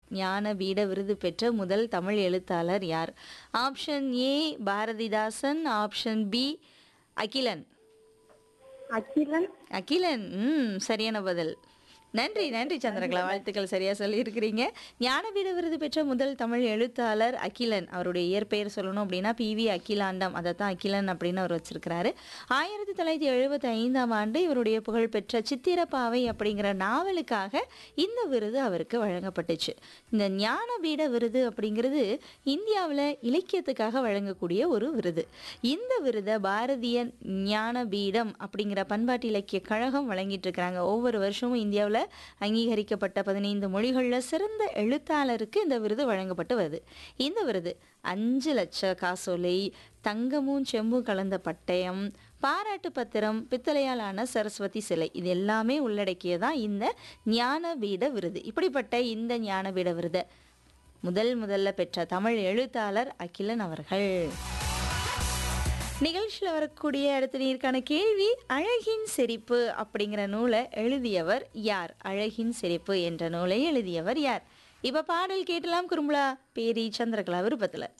ஞானபீட விருது பெற்ற முதல் தமிழ் எழுத்தாளர் யார் option A Bharathidasan option B Akilan Akilan Akilan ம் சரியான பதில் நன்றி நன்றி சந்திரகலா வாழ்த்துக்கள் சரியா சொல்லியிருக்கிறீங்க ஞானபீட விருது பெற்ற முதல் தமிழ் எழுத்தாளர் அகிலன் அவருடைய இயற்பெயர் சொல்லணும் அப்படின்னா பி வி அகிலாண்டம் அதை தான் அகிலன் அப்படின்னு அவர் வச்சிருக்கிறாரு ஆயிரத்தி தொள்ளாயிரத்தி எழுபத்தி ஐந்தாம் ஆண்டு இவருடைய புகழ்பெற்ற சித்திரப்பாவை அப்படிங்கிற நாவலுக்காக இந்த விருது அவருக்கு வழங்கப்பட்டுச்சு இந்த ஞானபீட விருது அப்படிங்கிறது இந்தியாவில் இலக்கியத்துக்காக வழங்கக்கூடிய ஒரு விருது இந்த விருதை பாரதிய ஞானபீடம் அப்படிங்கிற பண்பாட்டு இலக்கிய கழகம் வழங்கிட்டு இருக்கிறாங்க ஒவ்வொரு வருஷமும் இந்தியாவில் அங்கீகரிக்கப்பட்ட பதினைந்து மொழிகளில் சிறந்த எழுத்தாளருக்கு இந்த விருது வழங்கப்பட்டு வருது இந்த விருது அஞ்சு லட்ச காசோலை தங்கமும் செம்பும் கலந்த பட்டயம் பாராட்டு பத்திரம் பித்தளையாலான சரஸ்வதி சிலை இது எல்லாமே உள்ளடக்கியதான் இந்த ஞானபீட விருது இப்படிப்பட்ட இந்த ஞானபீட விருதை முதல் முதல்ல பெற்ற தமிழ் எழுத்தாளர் அகிலன் அவர்கள் நிகழ்ச்சியில் வரக்கூடிய அடுத்த நீருக்கான கேள்வி அழகின் சிரிப்பு அப்படிங்கிற நூலை எழுதியவர் யார் அழகின் சிரிப்பு என்ற நூலை எழுதியவர் யார் இப்ப பாடல் கேட்டலாம் குறும்பலா பேரி சந்திரகலா விருப்பத்துல